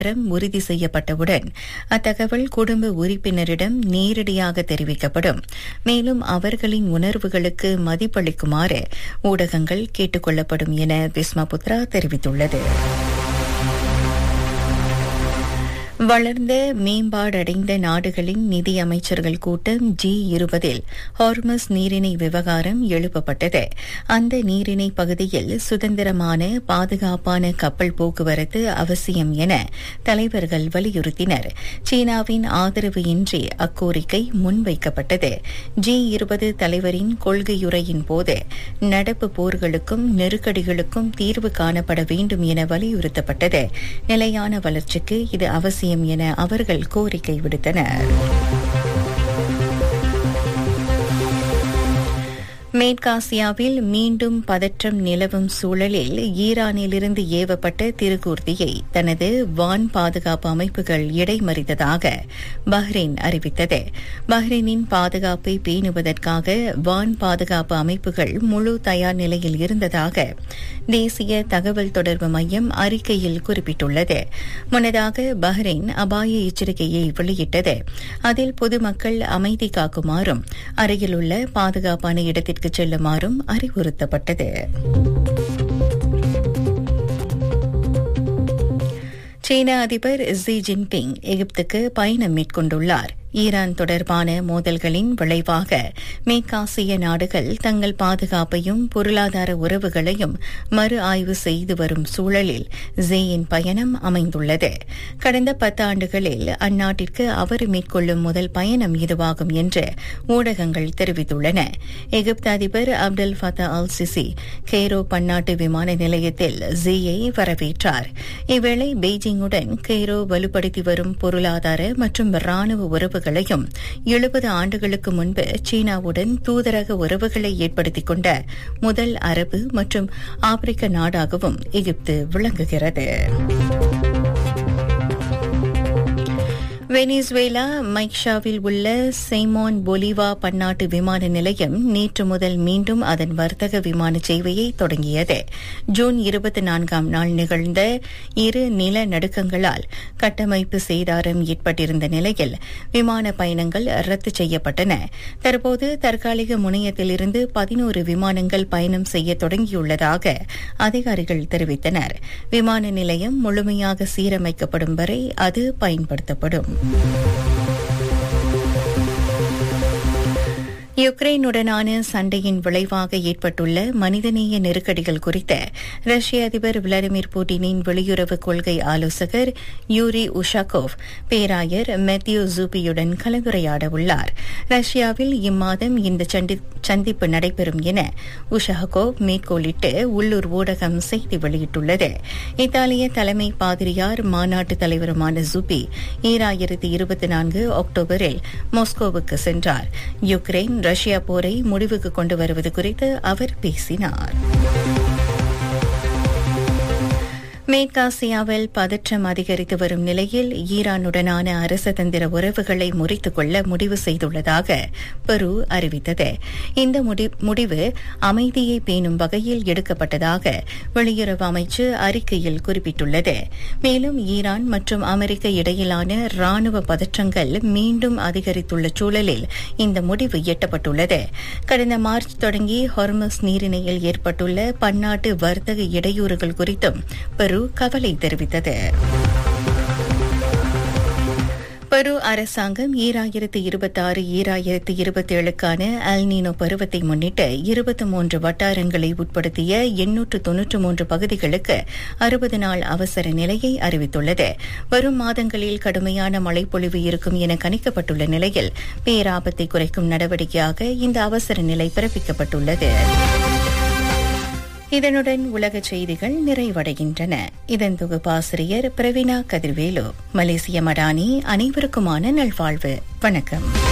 விவரம் உறுதி செய்யப்பட்டவுடன் அத்தகவல் குடும்ப உறுப்பினரிடம் நேரடியாக தெரிவிக்கப்படும் மேலும் அவர்களின் உணர்வுகளுக்கு மதிப்பளிக்குமாறு ஊடகங்கள் கேட்டுக் கொள்ளப்படும் என பிஸ்மா புத்ரா தெரிவித்துள்ளது வளர்ந்த மேம்பாடடைந்த நாடுகளின் நிதி அமைச்சர்கள் கூட்டம் ஜி இருபதில் ஹார்மஸ் நீரிணை விவகாரம் எழுப்பப்பட்டது அந்த நீரிணை பகுதியில் சுதந்திரமான பாதுகாப்பான கப்பல் போக்குவரத்து அவசியம் என தலைவர்கள் வலியுறுத்தினர் சீனாவின் ஆதரவு இன்றி அக்கோரிக்கை முன்வைக்கப்பட்டது ஜி இருபது தலைவரின் கொள்கையுரையின் போது நடப்பு போர்களுக்கும் நெருக்கடிகளுக்கும் தீர்வு காணப்பட வேண்டும் என வலியுறுத்தப்பட்டது நிலையான வளர்ச்சிக்கு இது அவசியம் என அவர்கள் கோரிக்கை விடுத்தனர் மேற்காசியாவில் மீண்டும் பதற்றம் நிலவும் சூழலில் ஈரானிலிருந்து ஏவப்பட்ட திருக்கூர்த்தியை தனது வான் பாதுகாப்பு அமைப்புகள் இடைமறித்ததாக பஹ்ரைன் அறிவித்தது பஹ்ரைனின் பாதுகாப்பை பேணுவதற்காக வான் பாதுகாப்பு அமைப்புகள் முழு தயார் நிலையில் இருந்ததாக தேசிய தகவல் தொடர்பு மையம் அறிக்கையில் குறிப்பிட்டுள்ளது முன்னதாக பஹ்ரைன் அபாய எச்சரிக்கையை வெளியிட்டது அதில் பொதுமக்கள் அமைதி காக்குமாறும் அருகிலுள்ள பாதுகாப்பான இடத்திற்கு செல்லுமாறும் அறிவுறுத்தப்பட்டது சீன அதிபர் ஜி ஜின்பிங் எகிப்துக்கு பயணம் மேற்கொண்டுள்ளார் ஈரான் தொடர்பான மோதல்களின் விளைவாக மேற்காசிய நாடுகள் தங்கள் பாதுகாப்பையும் பொருளாதார உறவுகளையும் மறு ஆய்வு செய்து வரும் சூழலில் ஜேயின் பயணம் அமைந்துள்ளது கடந்த பத்தாண்டுகளில் அந்நாட்டிற்கு அவர் மேற்கொள்ளும் முதல் பயணம் இதுவாகும் என்று ஊடகங்கள் தெரிவித்துள்ளன எகிப்து அதிபர் Abdel Fattah al Sisi Cairo பன்னாட்டு விமான நிலையத்தில் ஜேயை வரவேற்றார் இவ்வேளை பெய்ஜிங்குடன் கெய்ரோ வலுப்படுத்தி வரும் பொருளாதார மற்றும் ராணுவ உறவு உறவுகளையும் எழுபது ஆண்டுகளுக்கு முன்பு சீனாவுடன் தூதரக உறவுகளை ஏற்படுத்திக் கொண்ட முதல் அரபு மற்றும் ஆப்பிரிக்க நாடாகவும் எகிப்து விளங்குகிறது வெனிசுவேலா மைக்ஷாவில் உள்ள செய்மோன் பொலிவா பன்னாட்டு விமான நிலையம் நேற்று முதல் மீண்டும் அதன் வர்த்தக விமான சேவையை தொடங்கியது ஜூன் இருபத்தி நான்காம் நாள் நிகழ்ந்த இரு நிலநடுக்கங்களால் கட்டமைப்பு சேதாரம் ஏற்பட்டிருந்த நிலையில் விமான பயணங்கள் ரத்து செய்யப்பட்டன தற்போது தற்காலிக முனையத்திலிருந்து பதினோரு விமானங்கள் பயணம் செய்ய தொடங்கியுள்ளதாக அதிகாரிகள் தெரிவித்தனர் விமான நிலையம் முழுமையாக சீரமைக்கப்படும் வரை அது பயன்படுத்தப்படும் யுக்ரைனுடனான சண்டையின் விளைவாக ஏற்பட்டுள்ள மனிதநேய நெருக்கடிகள் குறித்த ரஷ்ய அதிபர் விளாடிமிர் புட்டினின் வெளியுறவு கொள்கை ஆலோசகர் யூரி உஷாகோவ் பேராயர் மெத்யூ ஜூபியுடன் கலந்துரையாட உள்ளார் ரஷ்யாவில் இம்மாதம் இந்த சந்திப்பு நடைபெறும் என உஷாகோவ் மேற்கோளிட்டு உள்ளூர் ஊடகம் செய்தி வெளியிட்டுள்ளது இத்தாலிய தலைமை பாதிரியார் மாநாட்டு தலைவருமான ஜூபி ஈராயிரத்தி இருபத்தி நான்கு அக்டோபரில் மாஸ்கோவுக்கு சென்றார் யுக்ரைன் ரஷ்யா போரை முடிவுக்கு கொண்டு வருவது குறித்து அவர் பேசினார் மேற்காசியாவில் பதற்றம் அதிகரித்து வரும் நிலையில் ஈரானுடனான அரசதந்திர உறவுகளை முறித்துக் கொள்ள முடிவு செய்துள்ளதாக பெரு அறிவித்தது இந்த முடிவு அமைதியை பேணும் வகையில் எடுக்கப்பட்டதாக வெளியுறவு அமைச்சு அறிக்கையில் குறிப்பிட்டுள்ளது மேலும் ஈரான் மற்றும் அமெரிக்க இடையிலான ராணுவ பதற்றங்கள் மீண்டும் அதிகரித்துள்ள சூழலில் இந்த முடிவு எட்டப்பட்டுள்ளது கடந்த மார்ச் தொடங்கி ஹொர்மஸ் நீரிணையில் ஏற்பட்டுள்ள பன்னாட்டு வர்த்தக இடையூறுகள் குறித்தும் பெரு கவலை தெரிவித்தது பெரு அரசாங்கம் ஈராயிரத்து இருபத்தாறு ஈராயிரத்து இருபத்தேழுக்கான அல்னீனோ பருவத்தை முன்னிட்டு இருபத்தி மூன்று வட்டாரங்களை உட்படுத்திய எண்ணூற்று தொன்னூற்று மூன்று பகுதிகளுக்கு அறுபது நாள் அவசர நிலையை அறிவித்துள்ளது வரும் மாதங்களில் கடுமையான மழைப்பொழிவு இருக்கும் என கணிக்கப்பட்டுள்ள நிலையில் பேராபத்தை குறைக்கும் நடவடிக்கையாக இந்த அவசர நிலை பிறப்பிக்கப்பட்டுள்ளது இதனுடன் உலக செய்திகள் நிறைவடைகின்றன இதன் தொகுப்பாசிரியர் பிரவீனா கதிர்வேலு மலேசிய மடானி அனைவருக்குமான நல்வாழ்வு வணக்கம்